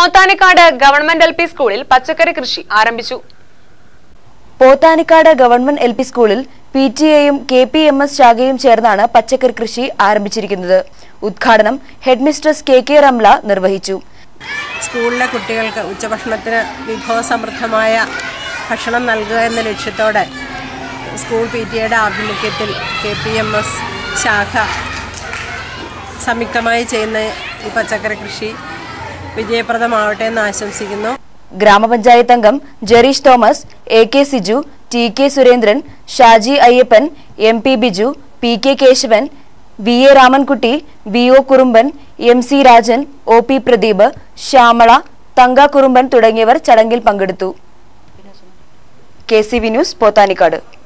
Pothanikkad government L P സ്കൂളിൽ പച്ചക്കറി കൃഷി ആരംഭിച്ചു പോത്താനിക്കാട് ഗവൺമെന്റ് എൽ പി സ്കൂളിൽ പി ടി എയും കെ പി എം എസ് ശാഖയും ചേർന്നാണ് പച്ചക്കറി കൃഷി ആരംഭിച്ചിരിക്കുന്നത് ഉദ്ഘാടനം ഹെഡ്മിസ്ട്രസ് കെ കെ റംല നിർവഹിച്ചു സ്കൂളിലെ കുട്ടികൾക്ക് ഉച്ചഭക്ഷണത്തിന് വിഭവസമൃദ്ധമായ ഭക്ഷണം നൽകുക എന്ന ലക്ഷ്യത്തോടെ സ്കൂൾ പി ടി എയുടെ ആഭിമുഖ്യത്തിൽ കെ പി എം എസ് ശാഖ സംയുക്തമായി ചെയ്യുന്ന ഈ പച്ചക്കറി കൃഷി വിജയപ്രദമാവട്ടെ എന്ന് ആശംസിക്കുന്നു ഗ്രാമപഞ്ചായത്ത് അംഗം Jereesh Thomas A K Siju T K Surendran Shaji Ayyappan M P Biju P K Kesavan V A Ramankutty V O Kurumban M C Rajan O P Pradeep Shyamala Thanka Kurumban തുടങ്ങിയവർ ചടങ്ങിൽ പങ്കെടുത്തു K C V news Pothanikkad